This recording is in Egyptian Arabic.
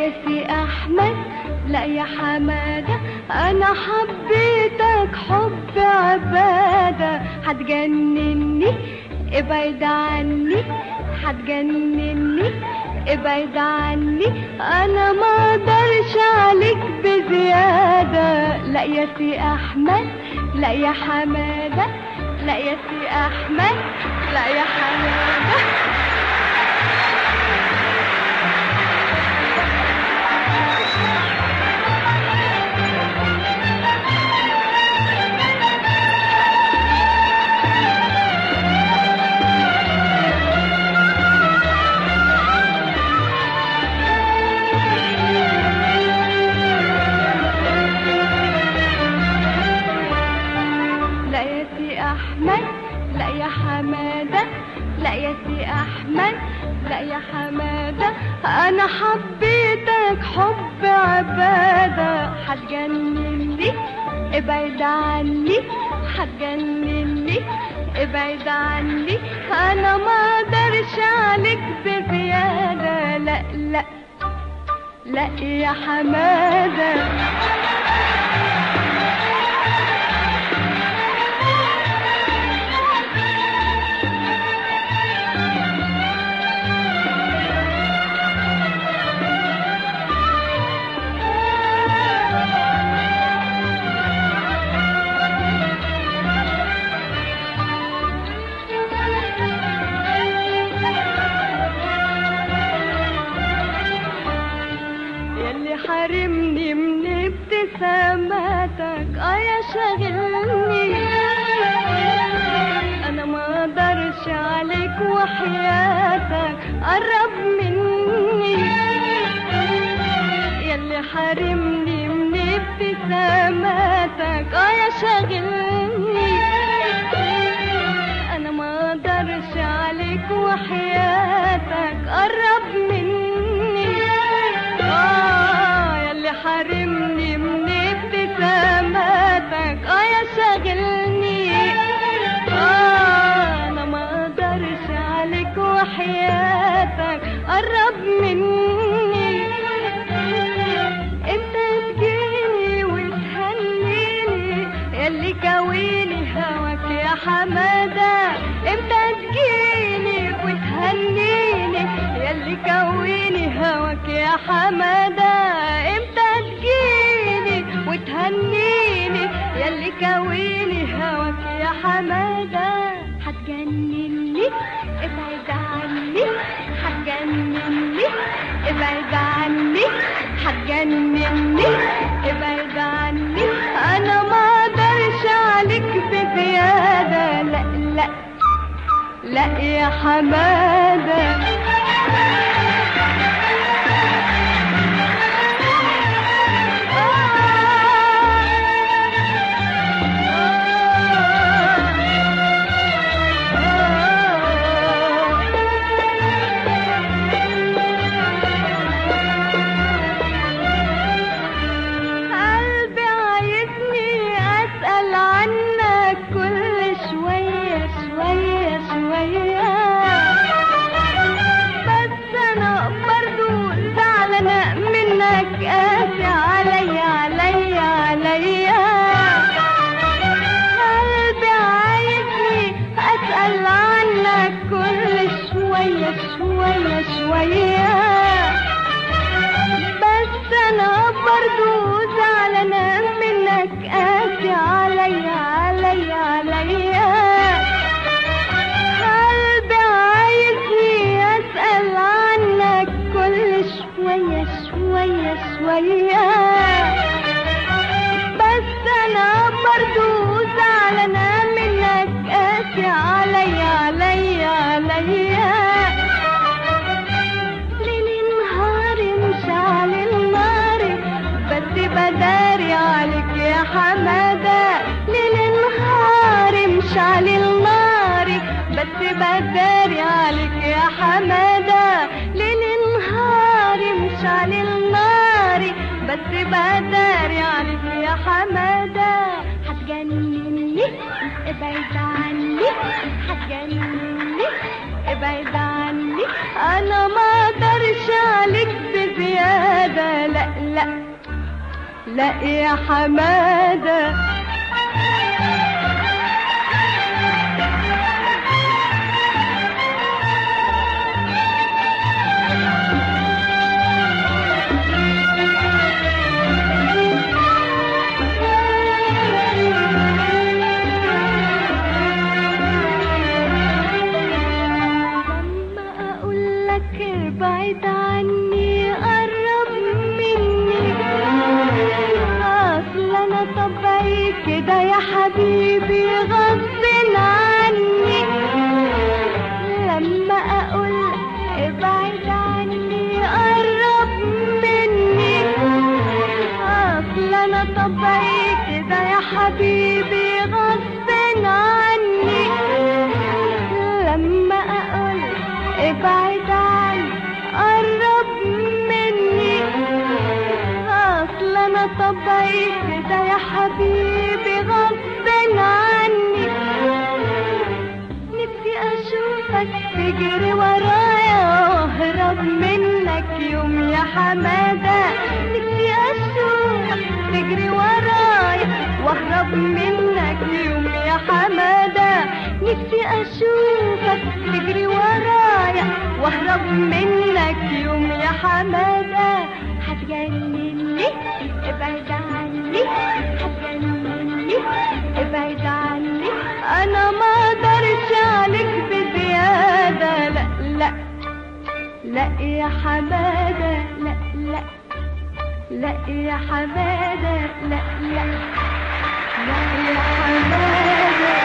يا سي احمد لا يا حماده انا حبيتك حب عباده هتجنني ابعد عني هتجنني ابعد عني انا ما اقدرش عليك بزياده لا يا سي احمد لا يا حماده لا يا سي احمد لا يا حماده لا يا سي احمد لا يا حماده لا يا سي احمد لا يا حماده انا حبيتك حب عباده هتجنني ابعد عني هتجنني ابعد عني انا ما اقدرش عليك بزياده لا لا لا يا حماده يلي حارمني من ابتساماتك اه يا شاغلني انا ما اقدرش عليك وحياتك قرب مني يلي حارمني من ابتساماتك اه يا شاغلني انا ما اقدرش عليك وحياتك قرب مني اه يلي حارمني من ابتساماتك اه يا شاغلني اه انا ما اقدرش عليك وحياتك قرب مني انت تجيني وتهنيني يلي كويني هواك يا حماده امتى تجيني وتهنيني يلي كويني هواك يا حماده امتى تجيني وتهنيني يلي كويني هواك يا حماده هتجنني ابعد عني هتجنني ابعد عني هتجنني ابعد عني انا ما اقدرش عليك بزياده لا لا لا يا حماده قلبي عايزني اسال عنك كل شويه شويه شويه بس انا برضو زعلانه منك قاسي عليا عليا عليا قلبي عايزني اسال عنك كل شويه شويه شويه بس انا برضو زعلانة منك قاسي عليا عليا عليا قلبي عايزني اسأل عنك كل شوية شوية شوية بس انا برضو زعلانة منك قاسي عليا عليا عليا ليل نهار مشعل النار بس بداري عليك يا حمادة ليل نهار مشعل النار بس بداري عليك يا حمادة ليل نهار مشعل النار بس بداري عليك يا حمادة هتجنني ابعد عني هتجنني ابعد عني انا ما اقدرش عليك بزيادة بزيادة لا لا لا يا حمادة لما اقول لك ابعد عني قرب مني اصل انا طبعي كده يا حبيبي غصب عني لما اقول ابعد عني قرب مني اصل انا طبعي كده يا حبيبي غصب عني لما اقول ابعد عني قرب مني اصل انا طبعي كده يا حبيبي غصب عني نفسي اشوفك تجري ورايا واهرب منك يوم يا حمادة نفسي اشوفك تجري ورايا واهرب منك يوم يا حمادة نفسي اشوفك تجري ورايا واهرب منك يوم يا حمادة هتجنني ابعد عني هتجنني ابعد عني انا ما اقدرش عليك بزيادة لا لا لا يا حمادة لا لا لا يا حمادة لا لا لا يا حمادة